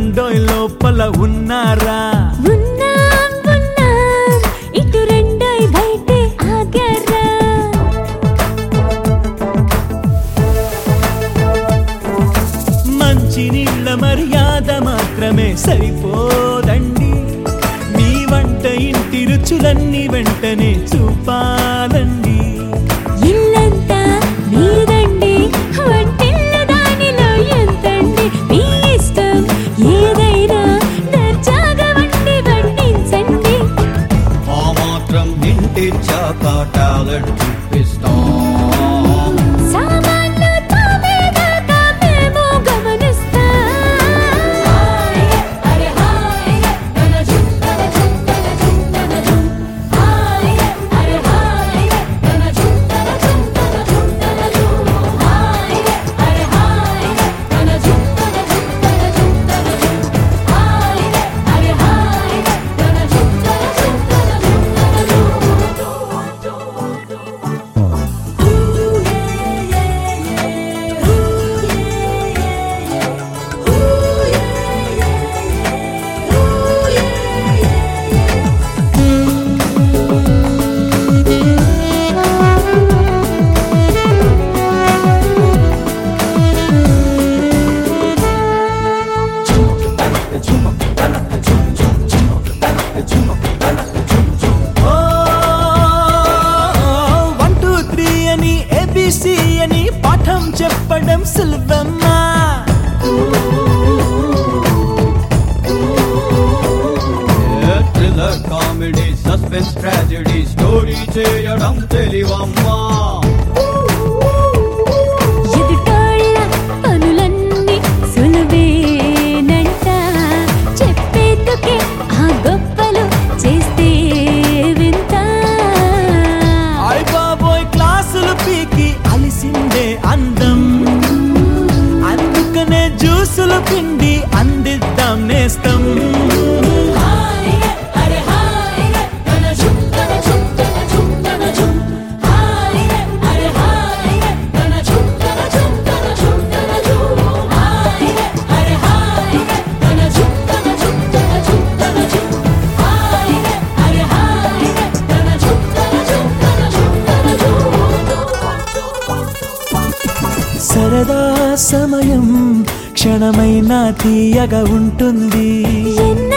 రండోయ్ లోపల ఉన్నారా ఉన్నాం ఉన్నాం ఇటు రెండోయ్ బయటే ఆగారా మంచి నీళ్ళ మర్యాద మాత్రమే సరిపోదండి మీ వంట ఇంటి రుచులన్నీ వెంటనే చూపాలండి ఇల్లంతా మీదండి వంటిల్ల దానిలో ఎంతండి మీ ఇష్టం ఏదైనా దర్జాగా వండి వడ్డించండి ఆ మాత్రం ఇంటిచ్చాక టాలెంట్ చూపిస్తాం సామాన్లు తోమేదాకా మేము గమనిస్తాం ఓ వన్ టూ త్రీ అని ఏబిసి అని పాఠం చెప్పడం సులభమ్మా thriller comedy suspense tragedy story చేయడం తెలివమ్మా ఎదుటోళ్ళ పనులన్నీ సులువేనంట చెప్పేందుకే ఆ గొప్పలు చేస్తే వింత అయ్ బాబోయ్ క్లాసులు పీకి అలిసిందే అందం అందుకనే జ్యూసులు పిండి అందిద్దాం నేస్తం సరదా సమయం క్షణమైనా తీయగా ఉంటుంది ఎన్నో